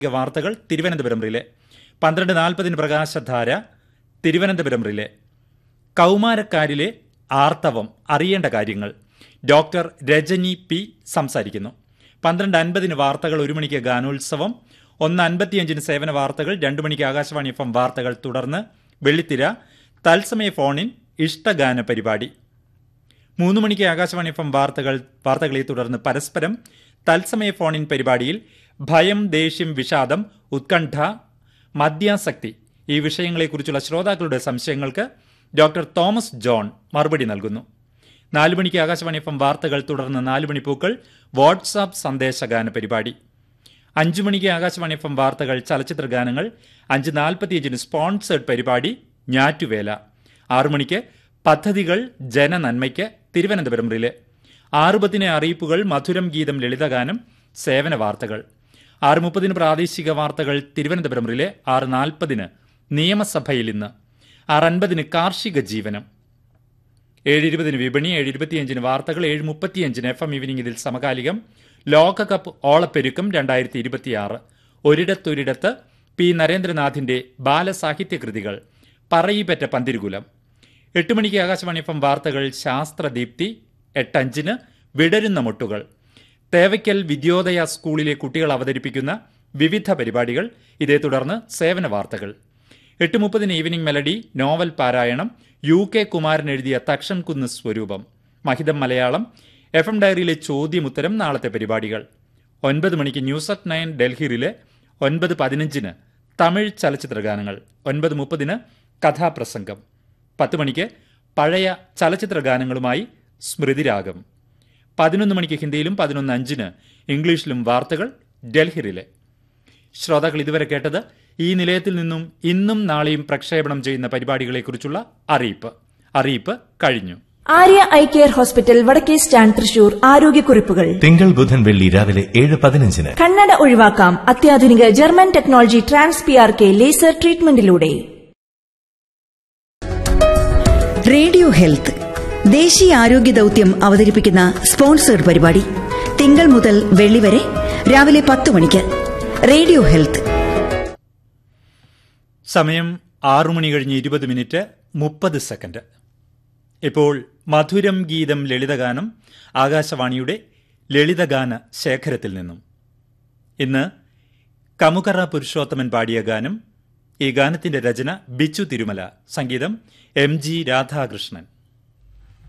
വാർത്തകൾ തിരുവനന്തപുരം റിലേ പന്ത്രണ്ട് നാൽപ്പതിന് പ്രകാശധാര തിരുവനന്തപുരം റിലേ കൗമാരക്കാരിലെ ആർത്തവം അറിയേണ്ട കാര്യങ്ങൾ ഡോക്ടർ രജനി പി സംസാരിക്കുന്നു പന്ത്രണ്ട് അൻപതിന് വാർത്തകൾ ഒരു മണിക്ക് ഗാനോത്സവം ഒന്ന് അൻപത്തിയഞ്ചിന് സേവന വാർത്തകൾ രണ്ടു മണിക്ക് ആകാശവാണി എഫ് എം വാർത്തകൾ തുടർന്ന് വെള്ളിത്തിര തത്സമയ ഫോണിൻ ഇഷ്ടഗാന പരിപാടി മൂന്ന് മണിക്ക് ആകാശവാണി എഫ് എം വാർത്തകൾ വാർത്തകളെ തുടർന്ന് പരസ്പരം തത്സമയ ഫോണിൻ പരിപാടിയിൽ ഭയം ദേഷ്യം വിഷാദം ഉത്കണ്ഠ മദ്യാസക്തി ഈ വിഷയങ്ങളെക്കുറിച്ചുള്ള ശ്രോതാക്കളുടെ സംശയങ്ങൾക്ക് ഡോക്ടർ തോമസ് ജോൺ മറുപടി നൽകുന്നു നാലു മണിക്ക് ആകാശവാണി എഫ് എം വാർത്തകൾ തുടർന്ന് നാലു മണിപ്പൂക്കൾ വാട്സാപ്പ് സന്ദേശഗാന പരിപാടി അഞ്ചു മണിക്ക് ആകാശവാണി എഫ് എം വാർത്തകൾ ചലച്ചിത്ര ഗാനങ്ങൾ അഞ്ച് നാൽപ്പത്തിയഞ്ചിന് സ്പോൺസേഡ് പരിപാടി ഞാറ്റുവേല ആറു മണിക്ക് പദ്ധതികൾ ജനനന്മയ്ക്ക് തിരുവനന്തപുരം റിലേ ആറുപത്തിന് അറിയിപ്പുകൾ മധുരം ഗീതം ലളിതഗാനം സേവന വാർത്തകൾ ആറ് മുപ്പതിന് പ്രാദേശിക വാർത്തകൾ തിരുവനന്തപുരം റിലേ ആറ് നാൽപ്പതിന് നിയമസഭയിൽ ഇന്ന് ആറ് അൻപതിന് കാർഷിക ജീവനം ഏഴ് ഇരുപതിന് വിപണി ഏഴ് ഇരുപത്തിയഞ്ചിന് വാർത്തകൾ ഏഴ് മുപ്പത്തിയഞ്ചിന് എഫ് എം ഈവനിംഗ് ഇതിൽ സമകാലികം ലോകകപ്പ് ഓളപ്പെരുക്കം രണ്ടായിരത്തി ഇരുപത്തിയാറ് ഒരിടത്തൊരിടത്ത് പി നരേന്ദ്രനാഥിന്റെ ബാലസാഹിത്യ കൃതികൾ പറയിപ്പറ്റ പന്തിരുകുലം എട്ട് മണിക്ക് ആകാശവാണി എഫ് എം വാർത്തകൾ ശാസ്ത്രദീപ്തി എട്ടഞ്ചിന് വിടരുന്ന മുട്ടുകൾ തേവയ്ക്കൽ വിദ്യോദയ സ്കൂളിലെ കുട്ടികൾ അവതരിപ്പിക്കുന്ന വിവിധ പരിപാടികൾ ഇതേ തുടർന്ന് സേവന വാർത്തകൾ എട്ട് മുപ്പതിന് ഈവനിംഗ് മെലഡി നോവൽ പാരായണം യു കെ കുമാരൻ എഴുതിയ തക്ഷൻ കുന്ന് സ്വരൂപം മഹിതം മലയാളം എഫ് എം ഡയറിയിലെ ചോദ്യമുത്തരം നാളത്തെ പരിപാടികൾ ഒൻപത് മണിക്ക് ന്യൂസ് അറ്റ് നയൻ ഡൽഹിയിലെ ഒൻപത് പതിനഞ്ചിന് തമിഴ് ചലച്ചിത്ര ഗാനങ്ങൾ ഒൻപത് മുപ്പതിന് കഥാപ്രസംഗം പത്ത് മണിക്ക് പഴയ ചലച്ചിത്ര ഗാനങ്ങളുമായി സ്മൃതിരാഗം പതിനൊന്ന് മണിക്ക് ഹിന്ദിയിലും പതിനൊന്ന് അഞ്ചിന് ഇംഗ്ലീഷിലും വാർത്തകൾ ഡൽഹിയിലെ ശ്രോതാക്കൾ ഇതുവരെ കേട്ടത് ഈ നിലയത്തിൽ നിന്നും ഇന്നും നാളെയും പ്രക്ഷേപണം ചെയ്യുന്ന പരിപാടികളെക്കുറിച്ചുള്ള അറിയിപ്പ് അറിയിപ്പ് കഴിഞ്ഞു ആര്യ ഐ കെയർ ഹോസ്പിറ്റൽ വടക്കേ സ്റ്റാൻഡ് തൃശൂർ ആരോഗ്യക്കുറിപ്പുകൾ തിങ്കൾ ബുധൻ വെള്ളി രാവിലെ ഏഴ് പതിനഞ്ചിന് കണ്ണട ഒഴിവാക്കാം അത്യാധുനിക German technology trans P R K laser ട്രീറ്റ്മെന്റിലൂടെ റേഡിയോ ഹെൽത്ത് ദേശീയ ആരോഗ്യ ദൌത്യം അവതരിപ്പിക്കുന്ന സ്പോൺസേഡ് പരിപാടി തിങ്കൾ മുതൽ വെള്ളി വരെ രാവിലെ പത്ത് മണിക്ക് റേഡിയോ ഹെൽത്ത് സമയം ആറു മണി കഴിഞ്ഞ് ഇരുപത് മിനിറ്റ് മുപ്പത് സെക്കൻഡ് ഇപ്പോൾ മധുരം ഗീതം ലളിതഗാനം ആകാശവാണിയുടെ ലളിതഗാന ശേഖരത്തിൽ നിന്നും ഇന്ന് കമുകറ പുരുഷോത്തമൻ പാടിയ ഗാനം ഈ ഗാനത്തിന്റെ രചന ബിച്ചു തിരുമല സംഗീതം എം ജി രാധാകൃഷ്ണൻ